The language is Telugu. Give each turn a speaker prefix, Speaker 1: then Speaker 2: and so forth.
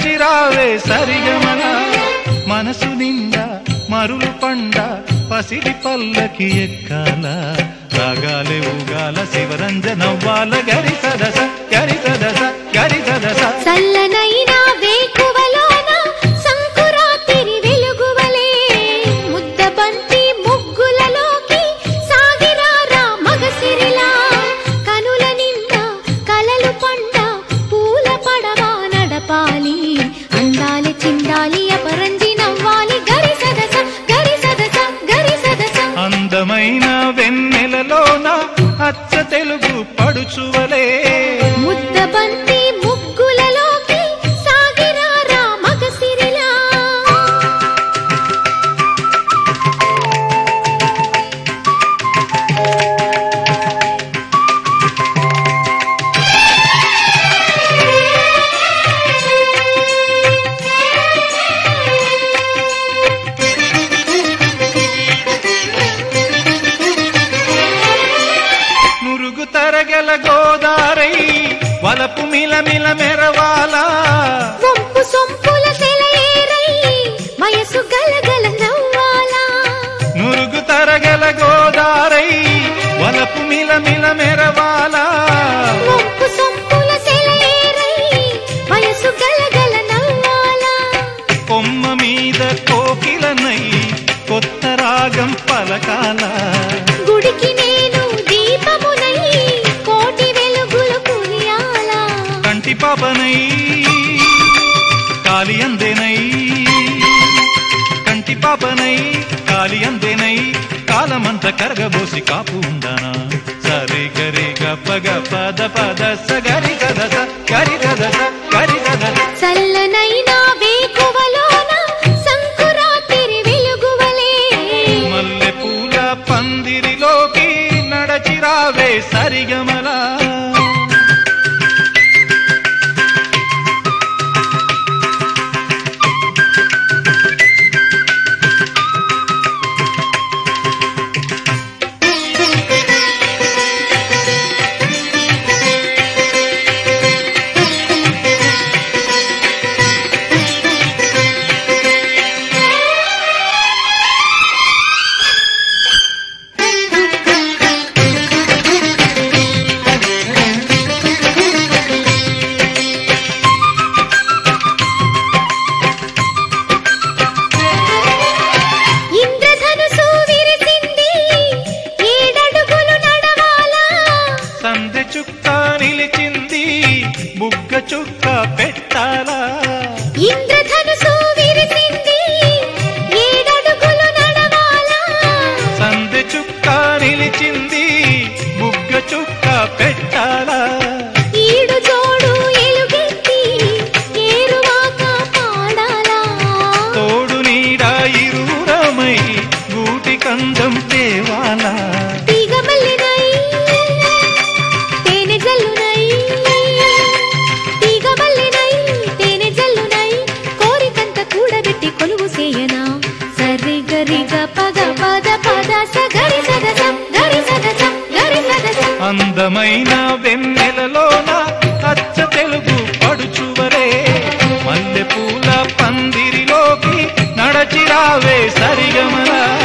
Speaker 1: నడచిరావే సరిగమన మనసు నిండా మరులు పండ పసిడి పల్లకి ఎక్కాల రాగాలే ఊగాల శివరంజనవ్వాల గరి సదస గరి సదస గరి సదస
Speaker 2: చల్లనైన వేకువలోన సంకురాతిరి వెలుగువలే ముద్ద బంతి ముగ్గులలోకి సాగిరారా మగసిరిలా కనుల నిండా కలలు పండ పూల పడవ నడపాలి అందాలి చిందాలి అపరంజి నవ్వాలి గరి సదస గరి సదస గరి సదస
Speaker 1: అందమైన వెన్నెలలోన అచ్చ తెలుగు పడుచువలే
Speaker 2: ముద్ద బంతి ముగ్గులలోకి సాగిరారా మగసిరిలా
Speaker 1: నురుగు తరగల గోదారై వలపు మిలమిల మెరవాలా
Speaker 2: వంపు సొంపుల సెలయేరై వయసు గలగల నవ్వాలా
Speaker 1: నురుగు తరగల గోదారై వలపు మిలమిల మెరవాలా
Speaker 2: వంపు సొంపుల సెలయేరై వయసు గలగల నవ్వాలా
Speaker 1: కొమ్మ మీద కోకిలనై కొత్త రాగం పలకాల
Speaker 2: గుడికి నేను దీపమునై కోటి వెలుగులు కురియాలా
Speaker 1: కంటి పాపనై కాలి అందేనై కంటి పాపనై కాలి అందేనై కాలమంత కరగబోసి కాపు ఉందానా సరి గరి గప్ప గప్ప ద పద స గరి గదస గరి గదస గరి గదస
Speaker 2: చల్లనైనా వేకువలోన సంకురాతిరి వెలుగువలే
Speaker 1: మల్లె పూల పందిరిలోకి నడచిరావే సరిగమలా
Speaker 2: ఇంద్రధనుసు విరిసింది ఏడడుగులు నడవాలా
Speaker 1: సందె చుక్క నిలిచింది బుగ్గ చుక్క పెట్టాలా
Speaker 2: ఇంద్రధనుసు విరిసింది ఏడడుగులు నడవాలా
Speaker 1: సందె చుక్క నిలిచింది బుగ్గ చుక్క పెట్టాలా
Speaker 2: ఈడు జోడు ఎలుగెత్తి ఏరువాక పాడాలా
Speaker 1: తోడు నీడ ఇరువురమై గూటి కందం తేవాలా
Speaker 2: తీగమల్లినై తేనె జల్లునై తీగమల్లినై తేనె జల్లునై కోరికంత కూడబెట్టి కొలువు సేయనా సరి గరి గ పగ పద పద స గరి సదస గరి సదస గరి సదస
Speaker 1: అందమైన వెన్నెలలోన అచ్చ తెలుగు పడుచువరే మల్లె పూల పందిరిలోకి నడచిరావే సరిగమలా